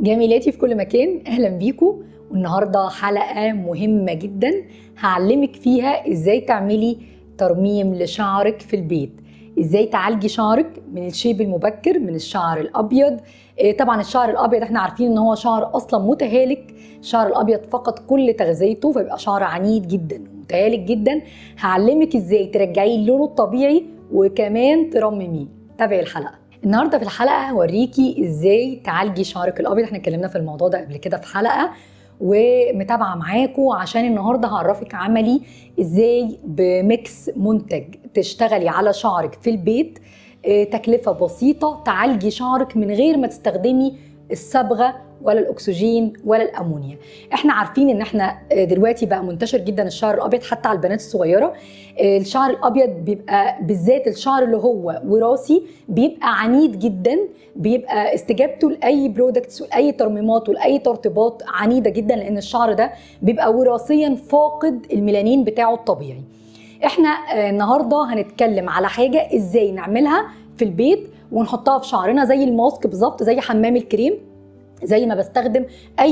جميلاتي في كل مكان اهلا بيكم والنهارده حلقه مهمه جدا هعلمك فيها ازاي تعملي ترميم لشعرك في البيت ازاي تعالجي شعرك من الشيب المبكر من الشعر الابيض إيه طبعا الشعر الابيض احنا عارفين ان هو شعر اصلا متهالك الشعر الابيض فقط كل تغذيته فبيبقى شعر عنيد جدا متهالك جدا هعلمك ازاي ترجعيه لونه الطبيعي وكمان ترمميه تابعي الحلقه النهارده في الحلقه هوريكي ازاي تعالجي شعرك الابيض احنا اتكلمنا في الموضوع ده قبل كده في حلقه ومتابعه معاكم عشان النهارده هعرفك عملي ازاي بميكس منتج تشتغلي على شعرك في البيت تكلفه بسيطه تعالجي شعرك من غير ما تستخدمي الصبغه ولا الاكسجين ولا الامونيا احنا عارفين ان احنا دلوقتي بقى منتشر جدا الشعر الابيض حتى على البنات الصغيره الشعر الابيض بيبقى بالذات الشعر اللي هو وراثي بيبقى عنيد جدا بيبقى استجابته لاي برودكتس ولاي ترميمات ولاي ترطيبات عنيده جدا لان الشعر ده بيبقى وراثيا فاقد الميلانين بتاعه الطبيعي احنا النهارده هنتكلم على حاجه ازاي نعملها في البيت ونحطها في شعرنا زي الماسك بالظبط زي حمام الكريم زي ما بستخدم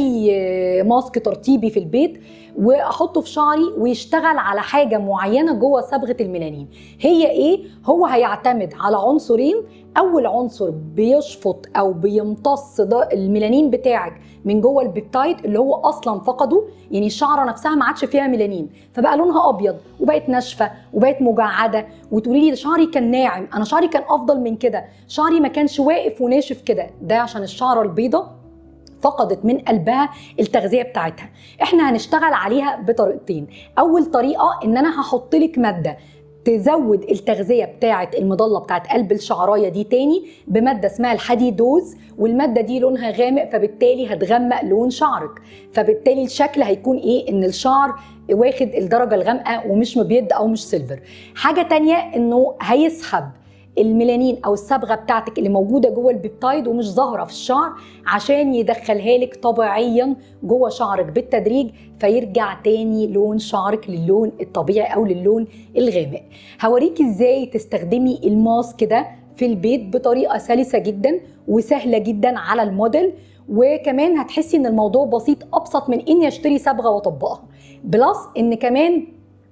اي ماسك ترطيبي في البيت واحطه في شعري ويشتغل على حاجه معينه جوه صبغه الميلانين هي ايه هو هيعتمد على عنصرين اول عنصر بيشفط او بيمتص الميلانين بتاعك من جوه البيبتايد اللي هو اصلا فقده يعني الشعره نفسها ما عادش فيها ميلانين فبقى لونها ابيض وبقت ناشفه وبقت مجعده وتقولي لي شعري كان ناعم انا شعري كان افضل من كده شعري ما كانش واقف وناشف كده ده عشان الشعره البيضه فقدت من قلبها التغذيه بتاعتها احنا هنشتغل عليها بطريقتين اول طريقه ان انا هحط لك ماده تزود التغذية بتاعة المضلة بتاعة قلب الشعراية دي تاني بمادة اسمها الحديدوز والمادة دي لونها غامق فبالتالي هتغمق لون شعرك فبالتالي الشكل هيكون ايه ان الشعر واخد الدرجة الغامقة ومش مبيض او مش سيلفر حاجة تانية انه هيسحب الميلانين او الصبغه بتاعتك اللي موجوده جوه البيبتايد ومش ظاهره في الشعر عشان يدخلها لك طبيعيا جوه شعرك بالتدريج فيرجع تاني لون شعرك للون الطبيعي او للون الغامق هوريكي ازاي تستخدمي الماسك ده في البيت بطريقه سلسه جدا وسهله جدا على الموديل وكمان هتحسي ان الموضوع بسيط ابسط من اني اشتري صبغه واطبقها بلس ان كمان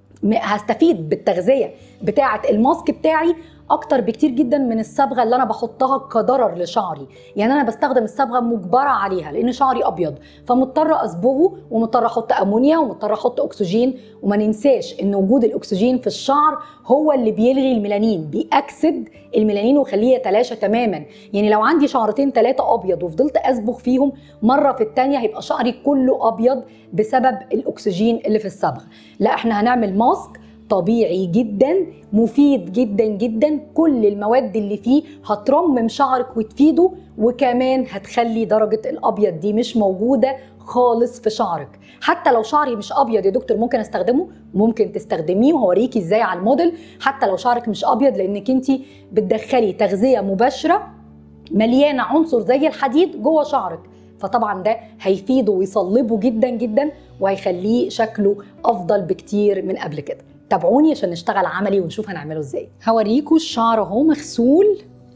هستفيد بالتغذيه بتاعه الماسك بتاعي اكتر بكتير جدا من الصبغه اللي انا بحطها كضرر لشعري يعني انا بستخدم الصبغه مجبره عليها لان شعري ابيض فمضطره اصبغه ومضطره احط امونيا ومضطره احط اكسجين وما ننساش ان وجود الاكسجين في الشعر هو اللي بيلغي الميلانين بيأكسد الميلانين ويخليه يتلاشى تماما يعني لو عندي شعرتين ثلاثه ابيض وفضلت اصبغ فيهم مره في الثانيه هيبقى شعري كله ابيض بسبب الاكسجين اللي في الصبغه لا احنا هنعمل ماسك طبيعي جدا مفيد جدا جدا كل المواد اللي فيه هترمم شعرك وتفيده وكمان هتخلي درجة الأبيض دي مش موجودة خالص في شعرك حتى لو شعري مش ابيض يا دكتور ممكن استخدمه ممكن تستخدميه وهوريكي ازاي على الموديل حتى لو شعرك مش ابيض لانك انت بتدخلي تغذيه مباشره مليانه عنصر زي الحديد جوه شعرك فطبعا ده هيفيده ويصلبه جدا جدا وهيخليه شكله افضل بكتير من قبل كده تابعوني عشان نشتغل عملي ونشوف هنعمله ازاي هوريكم الشعر اهو مغسول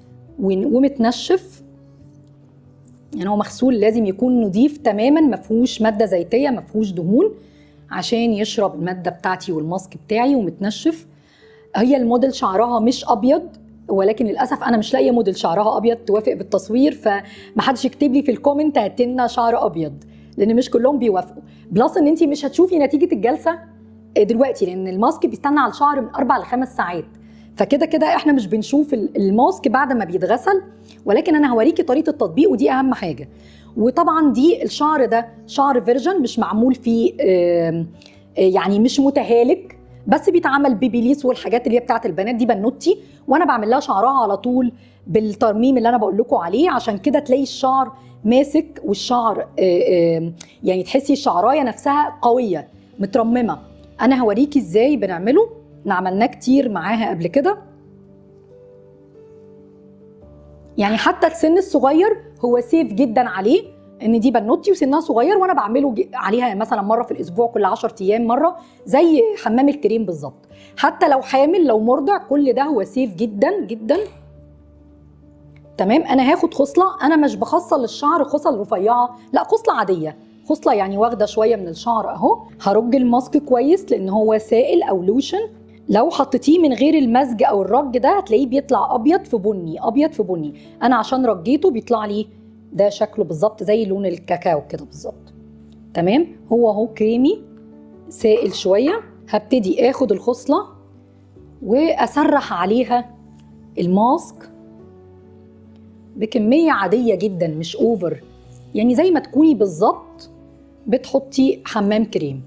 ومتنشف يعني هو مغسول لازم يكون نظيف تماما ما فيهوش ماده زيتيه ما فيهوش دهون عشان يشرب الماده بتاعتي والماسك بتاعي ومتنشف هي الموديل شعرها مش ابيض ولكن للاسف انا مش لاقيه موديل شعرها ابيض توافق بالتصوير فمحدش يكتب لي في الكومنت هات لنا شعر ابيض لان مش كلهم بيوافقوا بلس ان انت مش هتشوفي نتيجه الجلسه دلوقتي لان الماسك بيستنى على الشعر من اربع لخمس ساعات فكده كده احنا مش بنشوف الماسك بعد ما بيتغسل ولكن انا هوريكي طريقه التطبيق ودي اهم حاجه وطبعا دي الشعر ده شعر فيرجن مش معمول فيه يعني مش متهالك بس بيتعمل بيبيليس والحاجات اللي هي بتاعت البنات دي بنوتي وانا بعمل لها شعرها على طول بالترميم اللي انا بقول لكم عليه عشان كده تلاقي الشعر ماسك والشعر يعني تحسي الشعرايه نفسها قويه مترممه انا هوريكي ازاي بنعمله عملناه كتير معاها قبل كده يعني حتى السن الصغير هو سيف جدا عليه ان دي بنوتي وسنها صغير وانا بعمله عليها مثلا مره في الاسبوع كل 10 ايام مره زي حمام الكريم بالظبط حتى لو حامل لو مرضع كل ده هو سيف جدا جدا تمام انا هاخد خصله انا مش بخصل الشعر خصل رفيعه لا خصله عاديه خصله يعني واخده شويه من الشعر اهو هرج الماسك كويس لان هو سائل او لوشن لو حطيتيه من غير المزج او الرج ده هتلاقيه بيطلع ابيض في بني ابيض في بني انا عشان رجيته بيطلع لي ده شكله بالظبط زي لون الكاكاو كده بالظبط تمام هو اهو كريمي سائل شويه هبتدي اخد الخصله واسرح عليها الماسك بكميه عاديه جدا مش اوفر يعني زي ما تكوني بالظبط بتحطي حمام كريم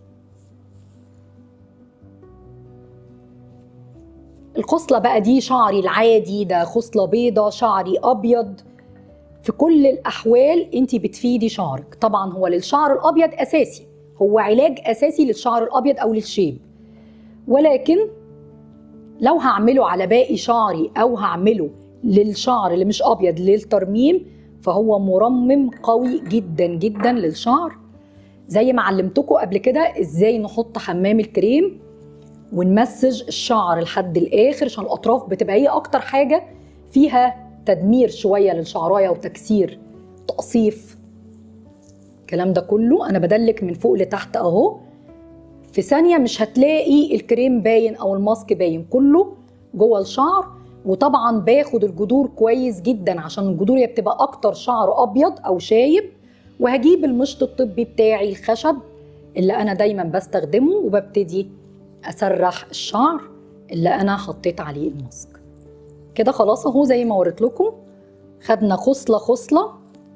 الخصله بقى دي شعري العادي ده خصله بيضه شعري ابيض في كل الاحوال انت بتفيدي شعرك طبعا هو للشعر الابيض اساسي هو علاج اساسي للشعر الابيض او للشيب ولكن لو هعمله على باقي شعري او هعمله للشعر اللي مش ابيض للترميم فهو مرمم قوي جدا جدا للشعر زي ما علمتكم قبل كده ازاي نحط حمام الكريم ونمسج الشعر لحد الاخر عشان الاطراف بتبقى هي اكتر حاجه فيها تدمير شويه للشعرايه وتكسير تقصيف الكلام ده كله انا بدلك من فوق لتحت اهو في ثانيه مش هتلاقي الكريم باين او الماسك باين كله جوه الشعر وطبعا باخد الجذور كويس جدا عشان الجذور هي بتبقى اكتر شعر ابيض او شايب وهجيب المشط الطبي بتاعي الخشب اللي انا دايما بستخدمه وببتدي اسرح الشعر اللي انا حطيت عليه الماسك كده خلاص اهو زي ما وريت لكم خدنا خصله خصله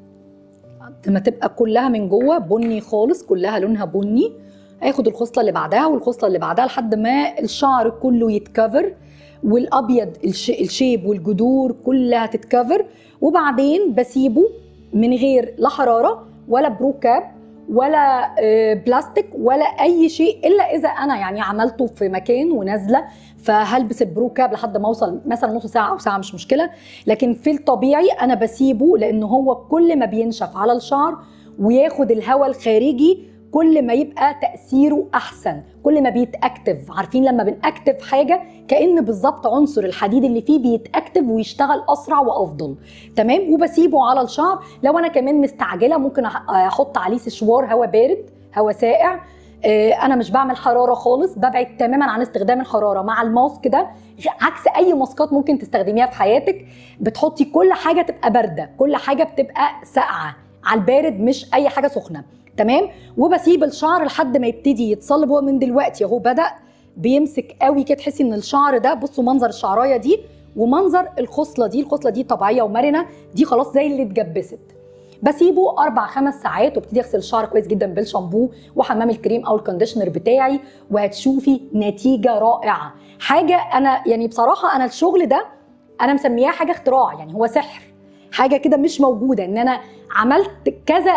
لما تبقى كلها من جوه بني خالص كلها لونها بني هاخد الخصله اللي بعدها والخصله اللي بعدها لحد ما الشعر كله يتكفر والابيض الشيب والجذور كلها تتكفر وبعدين بسيبه من غير لا حراره ولا بروكاب ولا بلاستيك ولا اي شيء الا اذا انا يعني عملته في مكان ونازله فهلبس البرو كاب لحد ما اوصل مثلا نص ساعه او ساعه مش مشكله لكن في الطبيعي انا بسيبه لان هو كل ما بينشف على الشعر وياخد الهواء الخارجي كل ما يبقى تاثيره احسن كل ما بيتاكتف عارفين لما بنأكتف حاجه كان بالظبط عنصر الحديد اللي فيه بيتاكتف ويشتغل اسرع وافضل تمام وبسيبه على الشعر لو انا كمان مستعجله ممكن احط عليه سشوار هواء بارد هواء ساقع انا مش بعمل حراره خالص ببعد تماما عن استخدام الحراره مع الماسك ده عكس اي ماسكات ممكن تستخدميها في حياتك بتحطي كل حاجه تبقى بارده كل حاجه بتبقى ساقعه على البارد مش اي حاجه سخنه تمام وبسيب الشعر لحد ما يبتدي يتصلب هو من دلوقتي اهو بدا بيمسك قوي كده تحسي ان الشعر ده بصوا منظر الشعرايه دي ومنظر الخصله دي الخصله دي طبيعيه ومرنه دي خلاص زي اللي اتجبست بسيبه اربع خمس ساعات وابتدي اغسل الشعر كويس جدا بالشامبو وحمام الكريم او الكونديشنر بتاعي وهتشوفي نتيجه رائعه حاجه انا يعني بصراحه انا الشغل ده انا مسمياه حاجه اختراع يعني هو سحر حاجه كده مش موجوده ان انا عملت كذا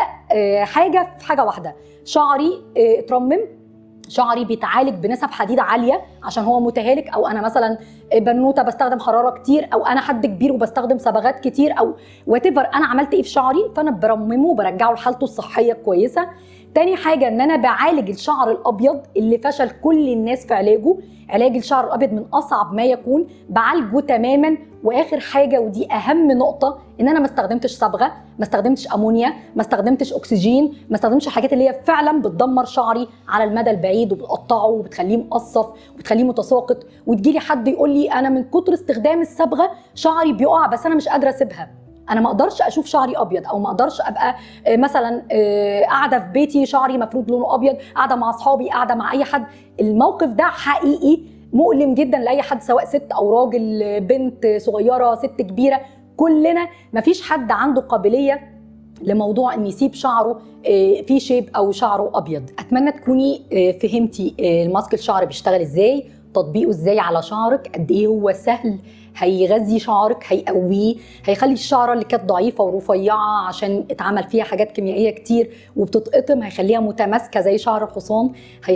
حاجه في حاجه واحده شعري اترمم شعري بيتعالج بنسب حديد عاليه عشان هو متهالك او انا مثلا بنوته بستخدم حراره كتير او انا حد كبير وبستخدم صبغات كتير او وات انا عملت ايه في شعري فانا برممه وبرجعه لحالته الصحيه كويسه تاني حاجة ان انا بعالج الشعر الابيض اللي فشل كل الناس في علاجه علاج الشعر الابيض من اصعب ما يكون بعالجه تماما واخر حاجة ودي اهم نقطة ان انا ما استخدمتش صبغة ما استخدمتش امونيا ما استخدمتش اكسجين ما استخدمتش الحاجات اللي هي فعلا بتدمر شعري على المدى البعيد وبتقطعه وبتخليه مقصف وبتخليه متساقط وتجيلي حد يقول لي انا من كتر استخدام الصبغة شعري بيقع بس انا مش قادرة اسيبها انا ما اقدرش اشوف شعري ابيض او ما اقدرش ابقى مثلا قاعده في بيتي شعري مفروض لونه ابيض قاعده مع اصحابي قاعده مع اي حد الموقف ده حقيقي مؤلم جدا لاي حد سواء ست او راجل بنت صغيره ست كبيره كلنا مفيش حد عنده قابليه لموضوع ان يسيب شعره في شيب او شعره ابيض اتمنى تكوني فهمتي الماسك الشعر بيشتغل ازاي تطبيقه ازاي على شعرك قد ايه هو سهل هيغذي شعرك هيقويه هيخلي الشعره اللي كانت ضعيفه ورفيعه عشان اتعمل فيها حاجات كيميائيه كتير وبتتقطم هيخليها متماسكه زي شعر الحصان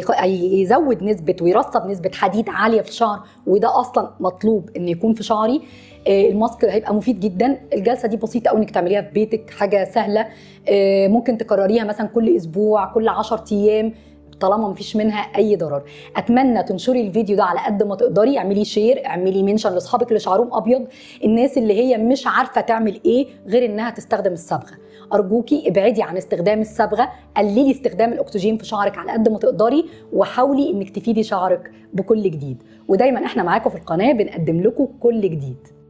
هيزود نسبه ويرسب نسبه حديد عاليه في الشعر وده اصلا مطلوب ان يكون في شعري الماسك هيبقى مفيد جدا الجلسه دي بسيطه قوي انك تعمليها في بيتك حاجه سهله ممكن تكرريها مثلا كل اسبوع كل 10 ايام طالما مفيش منها اي ضرر اتمنى تنشري الفيديو ده على قد ما تقدري اعملي شير اعملي منشن لاصحابك اللي شعرهم ابيض الناس اللي هي مش عارفه تعمل ايه غير انها تستخدم الصبغه ارجوكي ابعدي عن استخدام الصبغه قللي استخدام الاكسجين في شعرك على قد ما تقدري وحاولي انك تفيدي شعرك بكل جديد ودايما احنا معاكم في القناه بنقدم لكم كل جديد